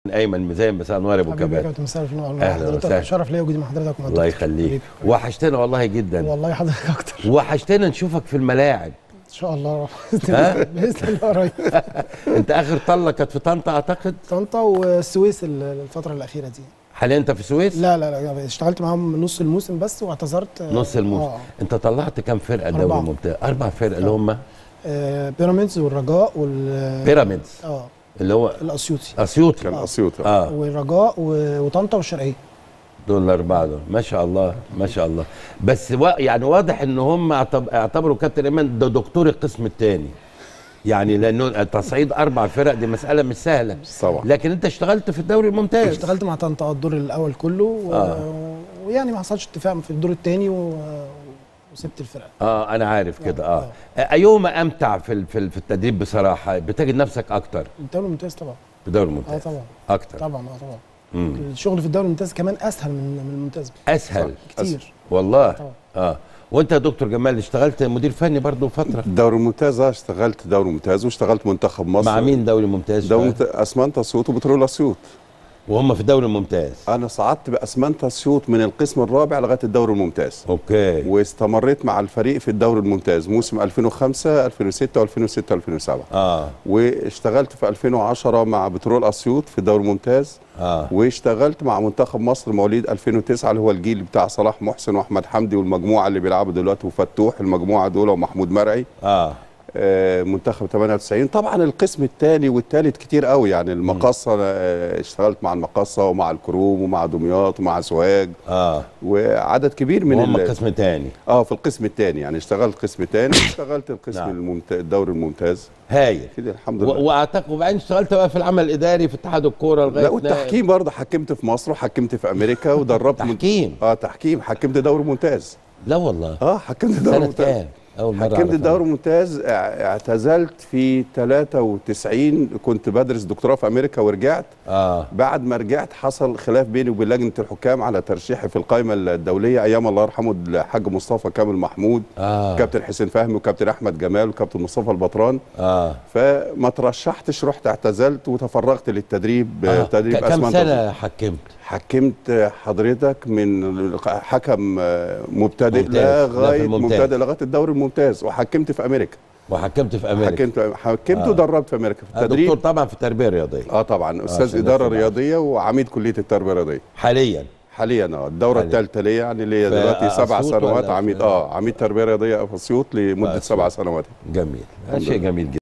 ايمن مزين مساء انوار ابو حبيبي يا كبات كابتن مساء الفل والله أهلاً حضرتك وسهلاً. شرف ليا وجودي مع حضرتك ومع الله الدكتور. يخليك حبيبي. وحشتنا والله جدا والله حضرتك اكتر وحشتنا نشوفك في الملاعب ان شاء الله ها؟ باذن الله قريب انت اخر طله كانت في طنطا اعتقد طنطا والسويس ال- الفتره الاخيره دي حاليا انت في السويس لا لا لا اشتغلت معاهم نص الموسم بس واعتذرت آه، نص الموسم آه. انت طلعت كام فرقه أربعة. دوري ممتاز اربع فرق اللي هم آه، بيراميدز والرجاء وال بيراميدز اه اللي هو الاسيوطي اسيوطي كان اسيوط اه والرجاء و- وطنطا والشرقيه دول الاربعه دول ما شاء الله ما شاء الله بس وا يعني واضح ان هم اعتب- اعتبروا كابتن ايمن ده دكتور القسم الثاني يعني لانه تصعيد اربع فرق دي مساله مش سهله طبعا. لكن انت اشتغلت في الدوري الممتاز اشتغلت مع طنطا الدور الاول كله و... آه. ويعني ما حصلش اتفاق في الدور الثاني و... وسبت الفرقه اه انا عارف كده اه ايهما امتع في ال- في ال- في التدريب بصراحه بتجد نفسك اكتر الدوري الممتاز طبعا في الدوري اه الممتاز طبعا اكتر طبعا اه طبعا مم. الشغل في الدوري الممتاز كمان اسهل من من الممتاز اسهل كتير والله طبعا. اه وانت يا دكتور جمال اشتغلت مدير فني برضه فتره الدوري الممتاز آه، اشتغلت دوري ممتاز واشتغلت منتخب مصر مع مين دوري ممتاز دوري اشتغلت؟ ممتاز اسمنت اسيوط وبترول اسيوط وهم في الدوري الممتاز انا صعدت باسمنت اسيوط من القسم الرابع لغايه الدوري الممتاز اوكي واستمريت مع الفريق في الدوري الممتاز موسم 2005 2006 و2006 2007 اه واشتغلت في 2010 مع بترول اسيوط في الدوري الممتاز اه واشتغلت مع منتخب مصر مواليد 2009 اللي هو الجيل بتاع صلاح محسن واحمد حمدي والمجموعه اللي بيلعبوا دلوقتي وفتوح المجموعه دول ومحمود مرعي اه آه، منتخب 98 طبعا القسم الثاني والثالث كتير قوي يعني المقصه آه، اشتغلت مع المقصه ومع الكروم ومع دمياط ومع سوهاج اه وعدد كبير من وهم ال- قسم تاني اه في القسم الثاني يعني اشتغلت قسم ثاني اشتغلت القسم نعم. الممتاز الدوري الممتاز هايل كده الحمد و- لله واعتقد وبعدين اشتغلت بقى في العمل الاداري في اتحاد الكوره لغايه لا والتحكيم برضه حكمت في مصر وحكمت في امريكا ودربت من- تحكيم اه تحكيم حكمت دوري ممتاز لا والله اه حكمت دوري سنه ممتاز كام اول مره حكمت أعرف الدوري الممتاز اع- اعتزلت في 93 كنت بدرس دكتوراه في امريكا ورجعت اه بعد ما رجعت حصل خلاف بيني وبين لجنه الحكام على ترشيحي في القائمه الدوليه ايام الله يرحمه الحاج مصطفى كامل محمود اه كابتن حسين فهمي وكابتن احمد جمال وكابتن مصطفى البطران اه فما ترشحتش رحت اعتزلت وتفرغت للتدريب آه. تدريب ك- كم أسمنت سنه حكمت حكمت حضرتك من حكم مبتدئ ممتاز. لا، في لغايه الممتاز. مبتدئ لغايه الدوري الممتاز وحكمت في امريكا وحكمت في امريكا حكمت حكمت آه. ودربت في امريكا في آه، التدريب دكتور طبعا في التربيه الرياضيه اه طبعا استاذ عشان اداره نفهم. رياضيه وعميد كليه التربيه الرياضيه حاليا حاليا اه الدوره حاليا. الثالثه ليا يعني ليا في دلوقتي سبع أسيوط سنوات ولا عميد في- اه عميد تربيه رياضيه في اسيوط لمده أسيوط. سبع سنوات جميل شيء جميل جدا